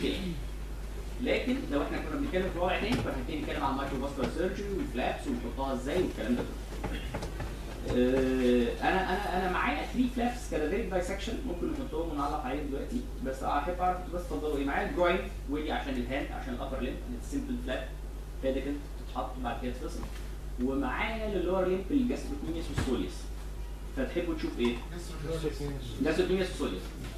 مشكله لكن لو احنا كنا بنتكلم في وضع تاني فهنبتدي نتكلم عن المايكرو فاسكولار سيرجري والفلابس ونحطها ازاي والكلام ده كله. آه، انا انا انا معايا 3 فلابس كادافيريك دايسكشن ممكن نحطهم ونعلق عليهم دلوقتي بس احب اعرف انتوا بس تفضلوا ايه معايا الجوين ودي عشان الهاند عشان الابر ليم سمبل فلاب بيديكل تتحط بعد كده تتفصل ومعايا اللور ليم في الجاستروكينيس والسوليس فتحبوا تشوف ايه؟ جاستروكينيس والسوليس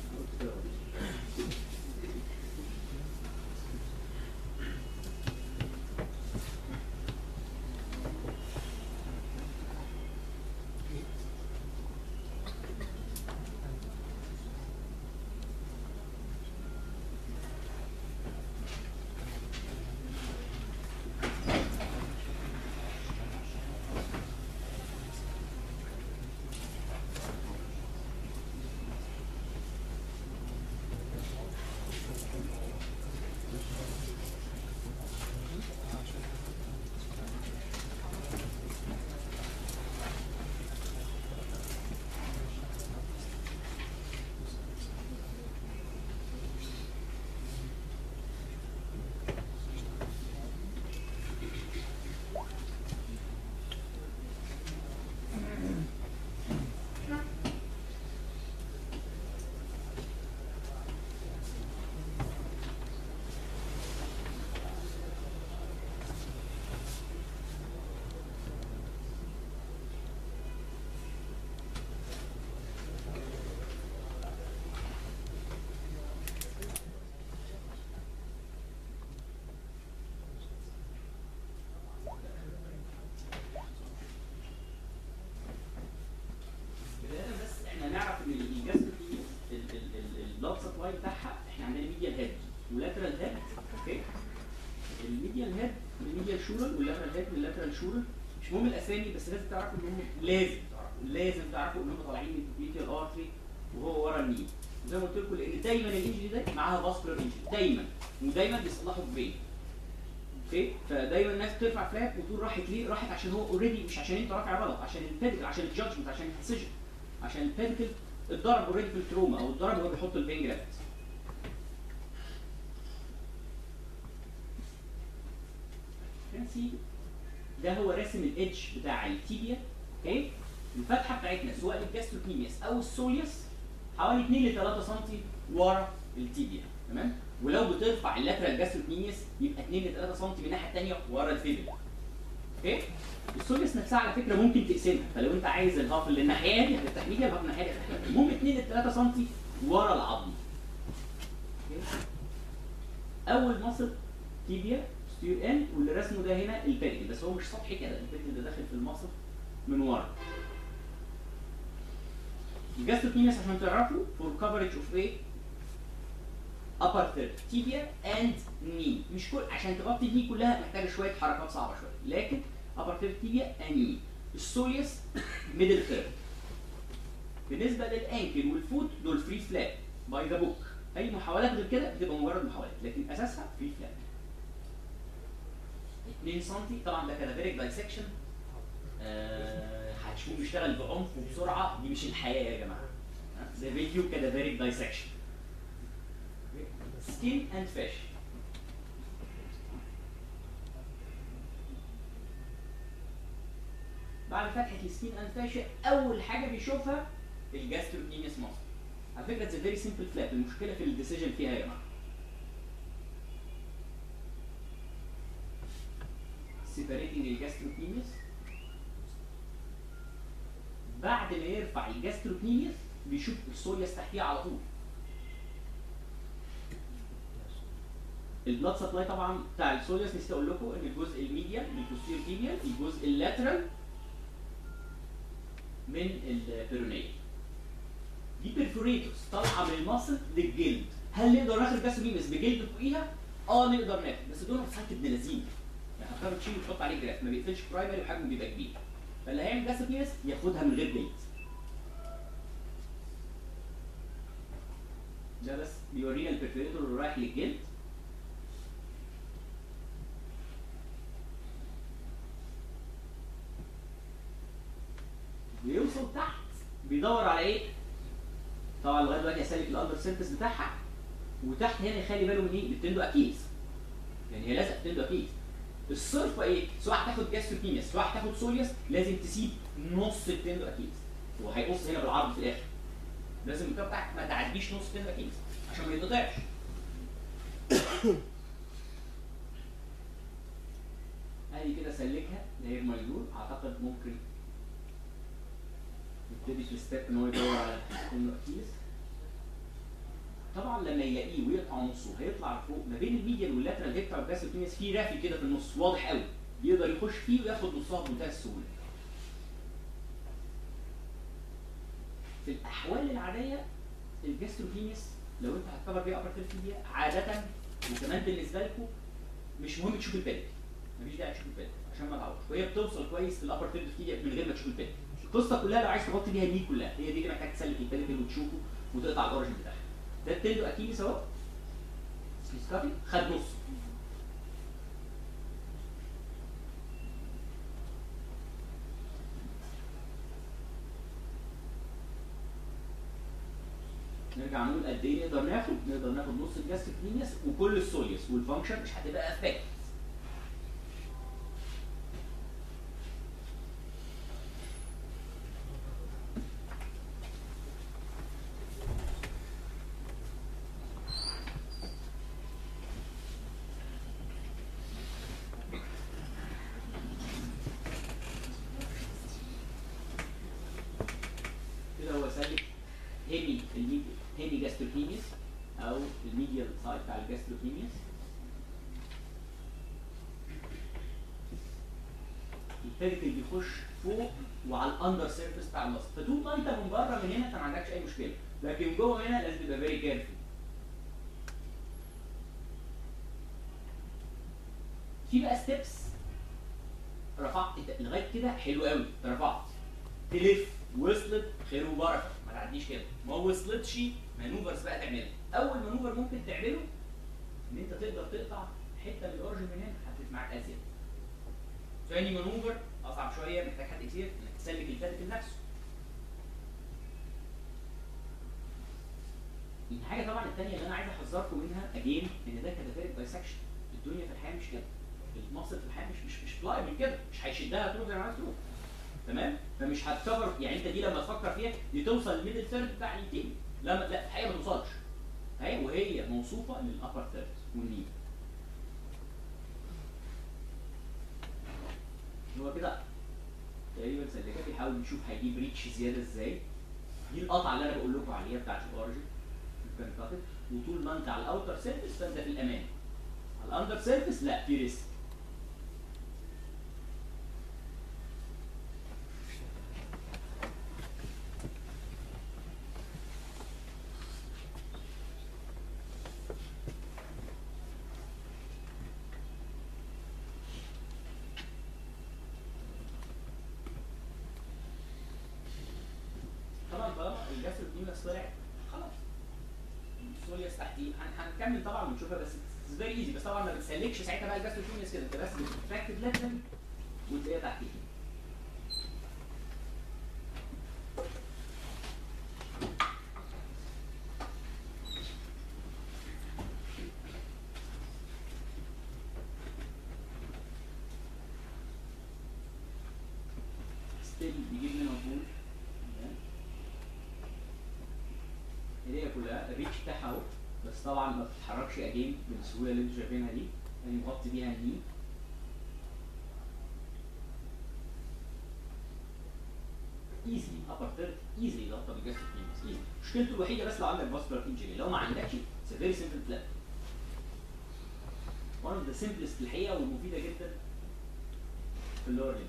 بدايه بس احنا نعرف ان الجسم دي البلاد سبلاي بتاعها احنا عندنا ميديال هيد ولاترال هيد اوكي الميديال هيد الميديال شورال واللاترال هيد واللاترال شورال مش مهم الاسامي بس لازم تعرفوا ان هم لازم تعرفوا لازم تعرفوا ان هم طالعين من البيتيال ارتري وهو ورا النيل وزي ما قلت لكم لان دايما الانجري ده معاها فاسكولار انجري دايما ودايما بيصلحوا بين اوكي فدايما الناس بترفع فلاب وتقول راحت ليه؟ راحت عشان هو اوريدي مش عشان انت رافع غلط عشان البيدكل عشان الجادجمنت عشان الديسيجن عشان البيدكل اتضرب اوريدي في التروما او اتضرب وهو بيحط البين جرافت فانسي ده هو راسم الادج بتاع التيبيا اوكي الفتحه بتاعتنا سواء الجاستروكيمياس او السوليوس حوالي 2 ل 3 سم ورا التيبيا تمام ولو بترفع اللاترال جاستروكيمياس يبقى 2 ل 3 سم من الناحيه الثانيه ورا الفيبلا اوكي السوليوس نفسها على فكره ممكن تقسمها فلو انت عايز الهاف اللي الناحيه دي هتفتح ميديا الهاف الناحيه دي هتفتح المهم 2 ل 3 سم ورا العظم أوكي؟ اول مصل تيبيا ستير ان واللي رسمه ده هنا البيدل بس هو مش سطحي كده البيدل ده داخل في المصل من ورا الجاستروكيمياس عشان تعرفوا فور كفرج اوف ايه upper third tibia and knee مش كل عشان تغطي الني كلها محتاجه شويه حركات صعبه شويه لكن upper third tibia and knee السوليوس middle third بالنسبه للانكل والفوت دول فري فلات باي ذا بوك اي محاولات غير كده بتبقى مجرد محاولات لكن اساسها فري فلات 2 سم طبعا ده كادافيريك دايسكشن آه هتشوفوه بيشتغل بعنف وبسرعه دي مش الحياه يا جماعه ها؟ ده فيديو كادافيريك دايسكشن سكين اند فيش بعد فتحه السكين اند فيش اول حاجه بيشوفها الجاستروكيميس ماسل على فكره اتس فيري سمبل فلاب المشكله في الديسيجن فيها يا جماعه separating الجاستروكيميس بعد ما يرفع الجاستروكيميس بيشوف السولياس تحتيه على طول البلاد سبلاي طبعا بتاع السوليوس نسيت اقول لكم ان الجزء الميديال البوستير تيبيال الجزء اللاترال من البيرونيه دي بيرفوريتوس طالعه من المصل للجلد هل نقدر ناخد جاستروكيميس بجلد فوقيها؟ اه نقدر ناخد بس دول سايت ابن لذيذ يعني هتضطر تشيل وتحط عليه جراف ما بيقفلش برايمري وحجمه بيبقى كبير فاللي هيعمل جاستروكيميس ياخدها من غير جلد ده بس بيورينا البرفوريتور اللي رايح للجلد بيوصل تحت بيدور على ايه؟ طبعا لغايه دلوقتي هسلك الالبر سيرفيس بتاعها وتحت هنا يخلي باله من ايه؟ بالتندو اكيس يعني هي لازقه في التندو اكيس الصرفه ايه؟ سواء هتاخد جاستروكيميس سواء هتاخد سوليوس لازم تسيب نص التندو اكيس هو هيقص هنا بالعرض في الاخر لازم الكتاب بتاعك ما تعديش نص التندو اكيس عشان ما يتقطعش ادي كده سلكها داير ما يدور اعتقد ممكن يبتدي في ستيب ان هو يدور على التندو اكيس طبعا لما يلاقيه ويقطع نصه هيطلع لفوق ما بين الميديان واللاترال هيكتر جاستروكيميس في رافي كده في النص واضح قوي يقدر يخش فيه وياخد نصها بمنتهى السهوله في الاحوال العاديه الجاستروفينيس لو انت هتكبر بيها ابر تيرفيديا عاده وكمان بالنسبه لكم مش مهم تشوف البلد مفيش داعي تشوف البلد عشان ما تعورش وهي بتوصل كويس في الابر تيرفيديا من غير ما تشوف البلد القصه كلها لو عايز تغطي بيها الني كلها هي دي اللي محتاج تسلك البلد وتشوفه وتقطع الاوريجن بتاعها ده التندو اكيد اهو سكافي خد نص نرجع نقول قد ايه نقدر ناخد نقدر ناخد نص الجاستريك لينيس وكل السوليوس والفانكشن مش هتبقى افكت كده هو سالك هيمي الميديا هيمي جاستروكيميس او الميديال سايد بتاع الجاستروكيميس الفيريكل اللي بيخش فوق وعلى الاندر سيرفيس بتاع المصل فطول ما انت من بره من هنا انت ما عندكش اي مشكله لكن جوه هنا لازم تبقى فيري كيرفول في بقى ستيبس رفعت انت لغايه كده حلو قوي انت رفعت تلف وصلت خير وبركه ما تعديش كده ما وصلتش مانوفرز بقى تعملها اول مانوفر ممكن تعمله ان انت تقدر تقطع حته من الاورجن من هنا هتفرق معاك ازيد ثاني مانوفر اصعب شويه محتاج حد كتير انك تسلك الفاتك لنفسه الحاجه طبعا الثانيه اللي انا عايز احذركم منها اجين ان ده كاتافيريك بايسكشن الدنيا في الحياه مش كده المصل في الحياه مش مش مش فلايبل كده مش هيشدها تروح زي ما عايز تروح تمام فمش هتكفر يعني انت دي لما تفكر فيها دي توصل للميدل ثيرد بتاع التيم لا لا في الحقيقه ما توصلش هي وهي موصوفه للابر ثيرد والني هو كده تقريبا سلكات بيحاول يشوف هيجيب ريتش زياده ازاي دي القطعه اللي انا بقول لكم عليها بتاعت الاورجن الكنتاتد وطول ما انت على الاوتر سيرفيس فانت في الامان على الاندر سيرفيس لا في ريسك طبعا طالما الجسر دي طلع خلاص السولياس تحتيه هن- هنكمل طبعا ونشوفها بس فيري ايزي بس طبعا ما بتسلكش ساعتها بقى الجسر فينيس كده انت بس بتتراكتد ليفل وتلاقيها تحتيه ستيل بيجيب منها طول هي كلها الريتش بتاعها اهو بس طبعا ما بتتحركش اجين بالسهوله اللي انتوا شايفينها دي يعني مغطي بيها الني ايزلي ابر ثيرد ايزلي ضغطه بالجسم فينس ايزلي مشكلته الوحيده بس لو عندك فاسكولار انجري لو ما عندكش اتس فيري سمبل بلان one of the simplest الحقيقه والمفيده جدا في اللور ليج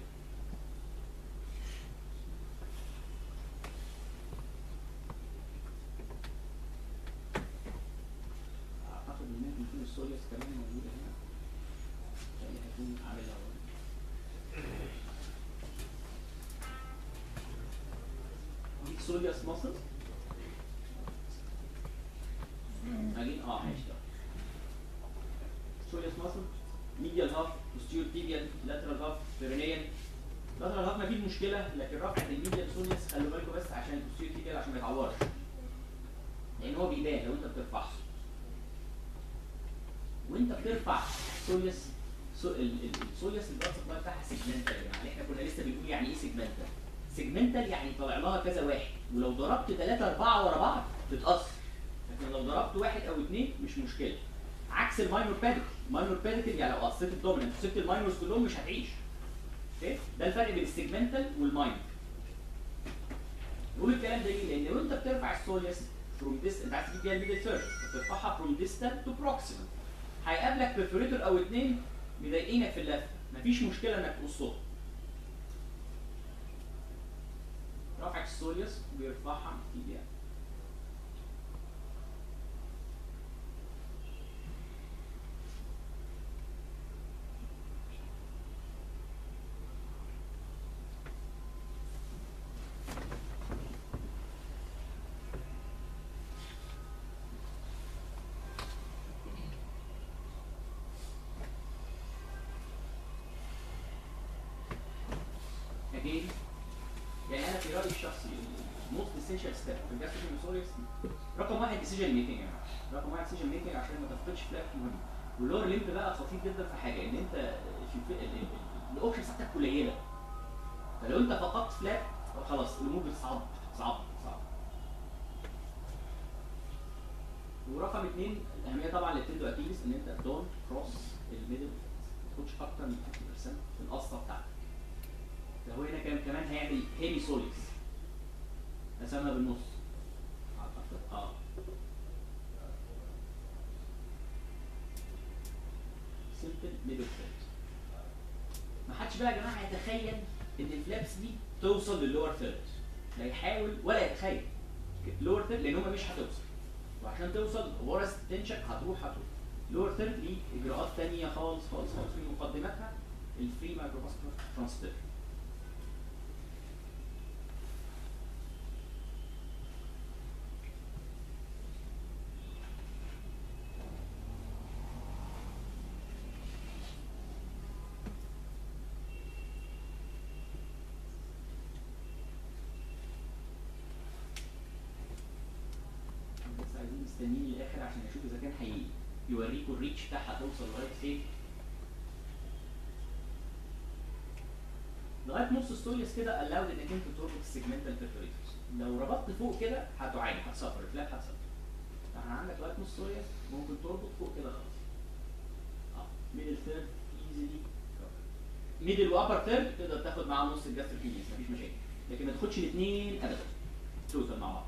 اعتقد ان ممكن يكون السوليوس كمان موجوده هنا يعني هيكون عاملها هو. دي سوليوس مصر بعدين اه ماشي ده سوليوس مصر ميديال هاف بوستيور تيبيال لاترال هاف بيرينيان لاترال هاف ما فيه مشكله لكن رفعه الميديال سوليوس خلوا بالكم بس عشان البوستيور تيبيال عشان ما يتعورش لان هو بيبان لو انت بترفعه وانت بترفع السوليوس سو ال- ال- السوليوس البلاد سبلاي بتاعها سيجمنتال يعني احنا كنا لسه بنقول يعني ايه سيجمنتال سيجمنتال يعني طالع لها كذا واحد ولو ضربت ثلاثة أربعة ورا بعض تتأثر لكن لو ضربت واحد أو اثنين مش مشكلة عكس الماينور باديكل الماينور باديكل يعني لو قصيت الدوميننت وسبت الماينورز كلهم مش هتعيش اوكي ده الفرق بين السيجمنتال والماينور نقول الكلام ده ليه؟ لان لو انت بترفع السوليوس فروم ديست انت عايز تجيب بيها الميدل ثيرد فترفعها فروم ديستال تو بروكسيمال هيقابلك بيرفوريتور او اثنين مضايقينك في اللفه مفيش مشكله انك تقصهم رفعك السوليوس ويرفعها تيجي again يعني انا في رايي الشخصي الموست اسينشال ستيب في الجاستروكيموسوريوس رقم واحد ديسيجن ميكنج يعني رقم واحد ديسيجن ميكنج عشان ما تفقدش فلاك مهم واللور ليمب بقى خطير جدا في حاجه ان انت في في- ال- ال- الاوبشنز بتاعتك قليله فلو انت فقدت فلاك خلاص الامور بتصعب بتصعب بتصعب ورقم اثنين الاهميه طبعا للتندو اكيليس ان انت دون كروس الميدل ما تاخدش اكتر من 50% في القصه بتاعتك فهو هنا كمان كمان هيعمل هيمي سوليكس قسمها بالنص اعتقد اه سمبل ميدل فلات ما حدش بقى يا جماعه يتخيل ان الفلابس دي توصل للور ثيرد لا يحاول ولا يتخيل لور ثيرد لان هم مش هتوصل وعشان توصل ورا تنشن هتروح هتروح لور ثيرد ليه اجراءات ثانيه خالص خالص خالص في مقدمتها الفري مايكروفاسكولار ترانسفير بس عايزين مستنيين للاخر عشان اشوف اذا كان هي يوريكوا الريتش بتاعها توصل لغايه فين لغايه نص ستوريس كده الاود انك انت تربط السيجمنتال بيرفوريتورز لو ربطت فوق كده هتعاني هتسافر الفلاب هتسافر فاحنا عندك لغايه نص ستوريس ممكن تربط فوق كده خلاص اه ميدل ثيرد ايزلي ميدل وابر ثيرد تقدر تاخد معاهم نص الجاستروكينيس مفيش مشاكل لكن ما تاخدش الاثنين ابدا توصل مع بعض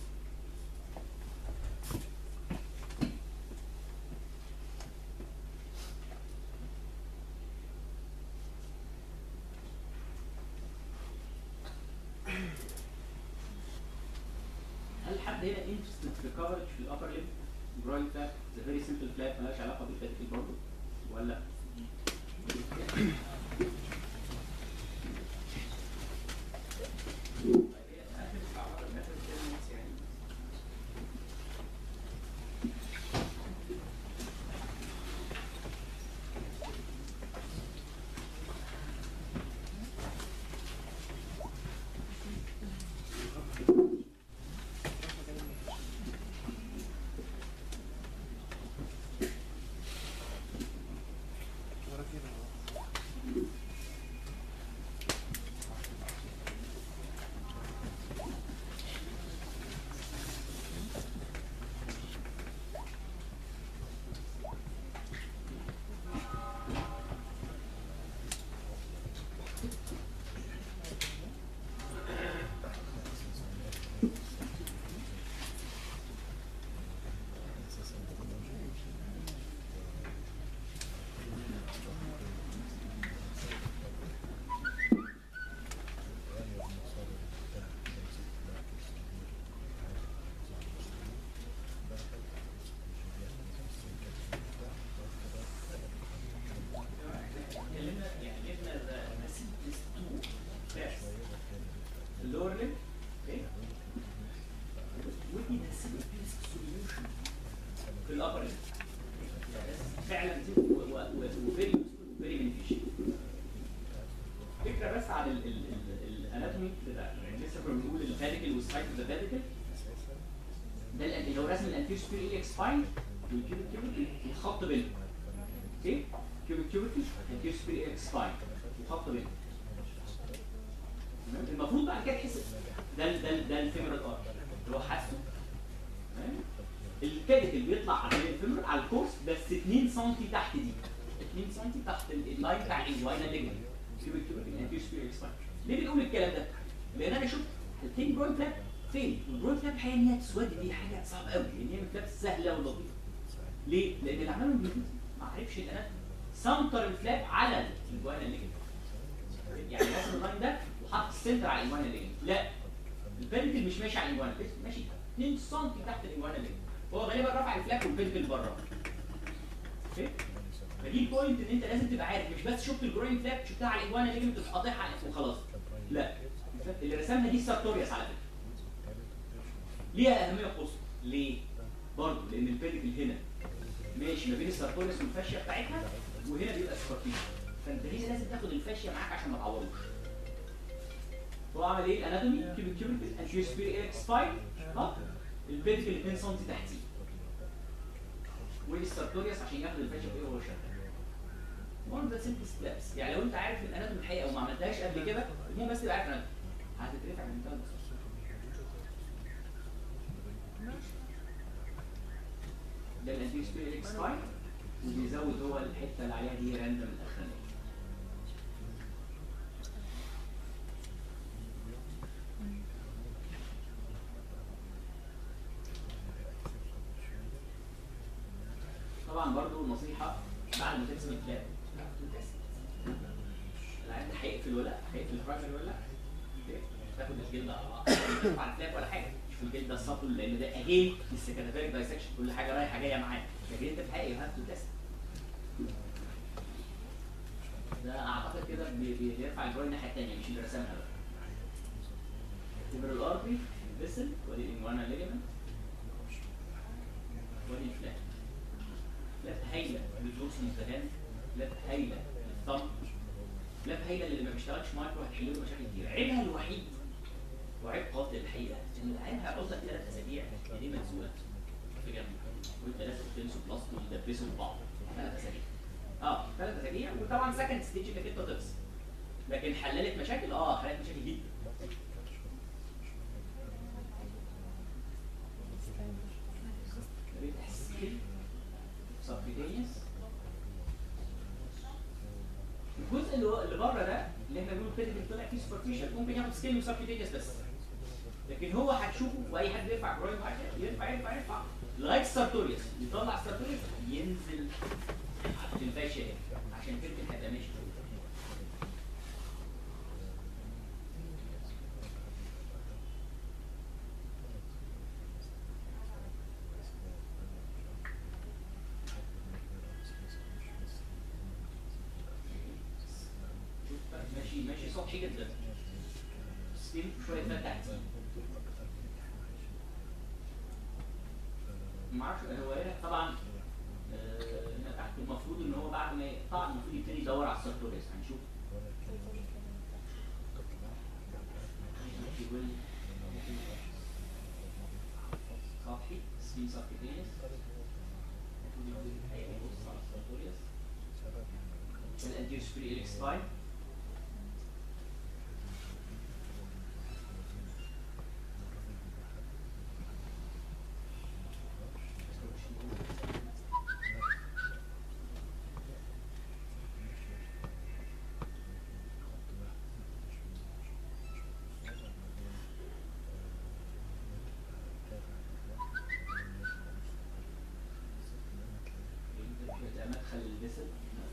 هل حد هنا انترست في الكفرج في الابر ليم جروين فلاب ذا فيري سمبل فلاب مالهاش علاقه بالفاتيك برضه ولا اتكلمنا يعني جبنا ذا simplest two steps اللور ليم اوكي ودي ذا simplest solution في الابر ليم فعلا وفيري وفيري بنفيشال فكره بس عن الاناتومي بتاع يعني لسه كنا بنقول الفاتيكال والسايت اوف ذا فاتيكال ده ال- اللي هو رسم الانتير سبير اكس سباين والكيبل كيبل الخط بينهم اوكي كيوبيك كيوبيكل انتيريور سبير اكسباين وخط بينهم تمام؟ المفروض بعد كده تحس ده ال- ده ال- ده الفيمورال ارك اللي هو حاسه تمام؟ الكادت اللي بيطلع على الفيمورال على الكورس بس 2 سم تحت دي 2 سم تحت ال- اللاين بتاع الانجواينا ليجمنت كيوبيك كيوبيكل انتيريور سبير اكسباين ليه بنقول الكلام ده؟ لان انا شفت التين جروين فلاب فين؟ والجروين فلاب الحقيقه ان هي تسود دي حاجه صعبه قوي لان هي من فلاب سهله ولطيفه ليه؟ لان اللي عمله الجديد ما عرفش الانات سنتر الفلاب على الجوانا ليجمنت يعني رسم اللاين ده وحط السنتر على الجوانا ليجمنت لا البنتل مش ماشي على الجوانا ماشي 2 سم تحت الجوانا ليجمنت هو غالبا رفع الفلاب والبنتل بره اوكي فدي البوينت ان انت لازم تبقى عارف مش بس شفت الجروين فلاب شفتها على الجوانا ليجمنت تروح قاطعها وخلاص لا اللي رسمها دي سارتوريوس على فكره ليها اهميه قصوى ليه؟ برضه لان البيديكل هنا ماشي ما بين السارتوريوس والفاشيه بتاعتها وهنا بيبقى سكارتين فانت هنا لازم تاخد الفاشيه معاك عشان ما تعوروش هو عمل ايه الاناتومي كيوبيك كيوبيك انتيريور سبير اكس سباين ها البيديكل 2 سم تحتيه والسارتوريوس عشان ياخد الفاشيه فوقيه وهو شغال one of the simplest steps يعني لو انت عارف الاناتومي الحقيقه وما عملتهاش قبل كده المهم بس تبقى عارف الاناتومي هتترفع من منتهى البساطه ده الانتيريور سبير اكس سباين وبيزود هو الحته اللي عليها دي راندم الاخرانيه طبعا برضو نصيحه بعد ما ترسم الكلاب العيال ده هيقفل ولا لا؟ هيقفل الراجل ولا لا؟ أوكي؟ تاخد الجلد على على الكلاب ولا حاجه شوف الجلد ده السطل لان ده اجين السكاتافيريك دايسكشن كل حاجه رايحه جايه معاه لكن انت في الحقيقه يو هاف تو تيست ده اعتقد كده بي- بي- بيرفع الجوي الناحيه الثانيه مش اللي رسمها بقى تمر الاربي الفيسل ودي الانجوانا ليجمنت ودي الفلات فلات هايله للدورس المستدام فلات هايله للثumb فلات هايله اللي ما بيشتغلش مايكرو هتحل له مشاكل كتير عيبها الوحيد وعيب قاتل الحقيقه ان العيب هيعوز لك ثلاث اسابيع دي ملزوقه في جنب وانت لازم تلبسوا بلاستو وتدبسوا لبعض ثلاث اسابيع اه ثلاث اسابيع وطبعا سكند ستيج انك انت تفصل لكن حللت مشاكل اه حللت مشاكل جدا بتحسين سبكتينيوس الجزء اللي هو اللي بره ده اللي احنا بنقول كده اللي طلع فيه سوبرفيشال ممكن ياخد سكيل وسبكتينيوس بس لكن هو هتشوفه واي حد بيرفع جروين بعد كده يرفع يرفع يرفع لغايه السارتوريوس يطلع السارتوريوس ينزل في الفاشيه هنا عشان كده هتبقى ماشي شوف بقى ماشي ماشي سطحي جدا سكين شويه فات تحتيه ما اعرفش هو هنا طبعا آه، هنا تحت المفروض ان هو بعد ما يقطع المفروض يبتدي يدور على السارتوريوس هنشوف يقول سطحي سكين سبكتينيوس المفروض يبتدي الحقيقة يبص على السارتوريوس الانتير سبري اليكس سباين ده مدخل الجسد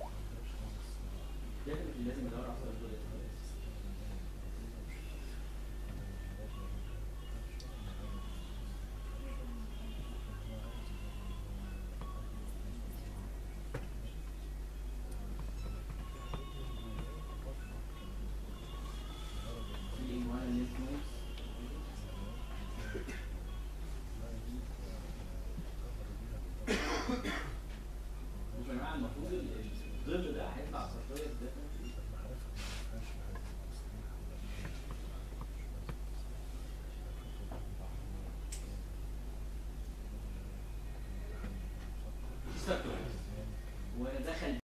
ده اللي لازم ندور على السارتوريوس في الإنوان الليمف نودز. ويا جماعة المفروض ال- الظل ده هيطلع سارتوريوس ده سارتوريوس وانا دخل